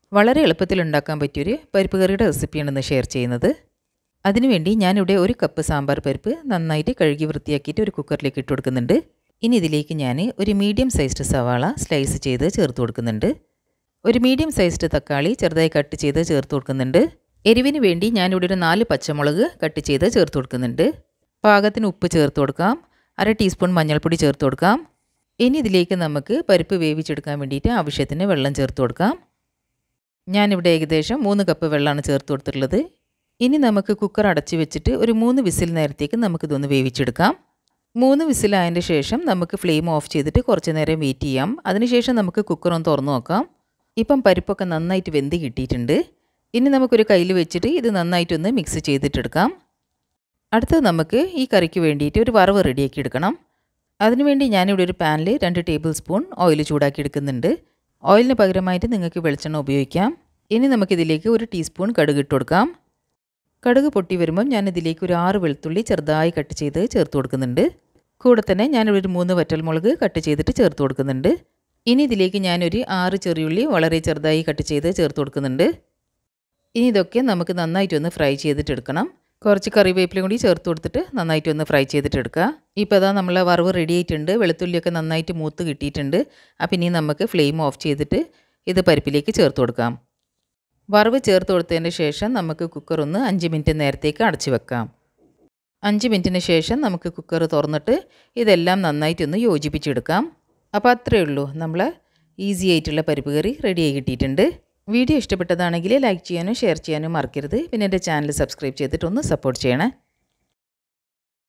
വളരെ എളുപ്പത്തിൽ ഉണ്ടാക്കാൻ പറ്റിയൊരു പരിപ്പ് കറിയുടെ റെസിപ്പിയാണ് ഇന്ന് ഷെയർ ചെയ്യുന്നത് അതിനുവേണ്ടി ഞാനിവിടെ ഒരു കപ്പ് സാമ്പാർ പരിപ്പ് നന്നായിട്ട് കഴുകി വൃത്തിയാക്കിയിട്ട് ഒരു കുക്കറിലേക്ക് ഇട്ട് കൊടുക്കുന്നുണ്ട് ഇനി ഇതിലേക്ക് ഞാൻ ഒരു മീഡിയം സൈസ്ഡ് സവാള സ്ലൈസ് ചെയ്ത് ചേർത്ത് കൊടുക്കുന്നുണ്ട് ഒരു മീഡിയം സൈസ്ഡ് തക്കാളി ചെറുതായി കട്ട് ചെയ്ത് ചേർത്ത് കൊടുക്കുന്നുണ്ട് എരിവിന് വേണ്ടി ഞാനിവിടെ ഒരു നാല് പച്ചമുളക് കട്ട് ചെയ്ത് ചേർത്ത് കൊടുക്കുന്നുണ്ട് പാകത്തിന് ഉപ്പ് ചേർത്ത് കൊടുക്കാം അര ടീസ്പൂൺ മഞ്ഞൾപ്പൊടി ചേർത്ത് കൊടുക്കാം ഇനി ഇതിലേക്ക് നമുക്ക് പരിപ്പ് വേവിച്ചെടുക്കാൻ വേണ്ടിയിട്ട് ആവശ്യത്തിന് വെള്ളം ചേർത്ത് കൊടുക്കാം ഞാനിവിടെ ഏകദേശം മൂന്ന് കപ്പ് വെള്ളമാണ് ചേർത്ത് കൊടുത്തിട്ടുള്ളത് ഇനി നമുക്ക് കുക്കർ അടച്ചു വെച്ചിട്ട് ഒരു മൂന്ന് വിസിൽ നേരത്തേക്ക് നമുക്കിതൊന്ന് വേവിച്ചെടുക്കാം മൂന്ന് വിസിലായതിൻ്റെ ശേഷം നമുക്ക് ഫ്ലെയിം ഓഫ് ചെയ്തിട്ട് കുറച്ച് നേരം വെയിറ്റ് ചെയ്യാം അതിനുശേഷം നമുക്ക് കുക്കർ ഒന്ന് തുറന്നു നോക്കാം ഇപ്പം പരിപ്പൊക്കെ നന്നായിട്ട് വെന്ത് കിട്ടിയിട്ടുണ്ട് ഇനി നമുക്കൊരു കയ്യിൽ വെച്ചിട്ട് ഇത് നന്നായിട്ടൊന്ന് മിക്സ് ചെയ്തിട്ടെടുക്കാം അടുത്തത് നമുക്ക് ഈ കറിക്ക് വേണ്ടിയിട്ട് ഒരു വറവ് റെഡിയാക്കി എടുക്കണം അതിനുവേണ്ടി ഞാനിവിടെ ഒരു പാനിൽ രണ്ട് ടേബിൾ സ്പൂൺ ഓയിൽ ചൂടാക്കി എടുക്കുന്നുണ്ട് ഓയിലിന് പകരമായിട്ട് നിങ്ങൾക്ക് വെളിച്ചെണ്ണ ഉപയോഗിക്കാം ഇനി നമുക്കിതിലേക്ക് ഒരു ടീസ്പൂൺ കടുക് ഇട്ട് കൊടുക്കാം കടുക് പൊട്ടി വരുമ്പോൾ ഞാനിതിലേക്ക് ഒരു ആറ് വെളുത്തുള്ളി ചെറുതായി കട്ട് ചെയ്ത് ചേർത്ത് കൊടുക്കുന്നുണ്ട് കൂടെ തന്നെ ഞാനിവിടെ ഒരു മൂന്ന് വറ്റൽമുളക് കട്ട് ചെയ്തിട്ട് ചേർത്ത് കൊടുക്കുന്നുണ്ട് ഇനി ഇതിലേക്ക് ഞാനൊരു ആറ് ചെറിയുള്ളി വളരെ ചെറുതായി കട്ട് ചെയ്ത് ചേർത്ത് കൊടുക്കുന്നുണ്ട് ഇനി ഇതൊക്കെ നമുക്ക് നന്നായിട്ടൊന്ന് ഫ്രൈ ചെയ്തിട്ടെടുക്കണം കുറച്ച് കറിവേപ്പിലയും കൂടി ചേർത്ത് കൊടുത്തിട്ട് നന്നായിട്ട് ഒന്ന് ഫ്രൈ ചെയ്തിട്ടെടുക്കുക ഇപ്പോൾ അതാ നമ്മൾ വറവ് റെഡി ആയിട്ടുണ്ട് വെളുത്തുള്ളിയൊക്കെ നന്നായിട്ട് മൂത്ത് കിട്ടിയിട്ടുണ്ട് അപ്പം ഇനി നമുക്ക് ഫ്ലെയിം ഓഫ് ചെയ്തിട്ട് ഇത് പരിപ്പിലേക്ക് ചേർത്ത് കൊടുക്കാം വറവ് ചേർത്ത് കൊടുത്തതിന് ശേഷം നമുക്ക് കുക്കർ ഒന്ന് അഞ്ച് മിനിറ്റ് നേരത്തേക്ക് അടച്ചു വെക്കാം അഞ്ച് മിനിറ്റിന് ശേഷം നമുക്ക് കുക്കർ തുറന്നിട്ട് ഇതെല്ലാം നന്നായിട്ടൊന്ന് യോജിപ്പിച്ചെടുക്കാം അപ്പോൾ അത്രയേ ഉള്ളൂ നമ്മൾ ഈസി ആയിട്ടുള്ള പരിപ്പ് കറി റെഡിയായി കിട്ടിയിട്ടുണ്ട് വീഡിയോ ഇഷ്ടപ്പെട്ടതാണെങ്കിൽ ലൈക്ക് ചെയ്യാനും ഷെയർ ചെയ്യാനും മറക്കരുത് പിന്നെ എൻ്റെ ചാനൽ സബ്സ്ക്രൈബ് ചെയ്തിട്ടൊന്ന് സപ്പോർട്ട് ചെയ്യണേ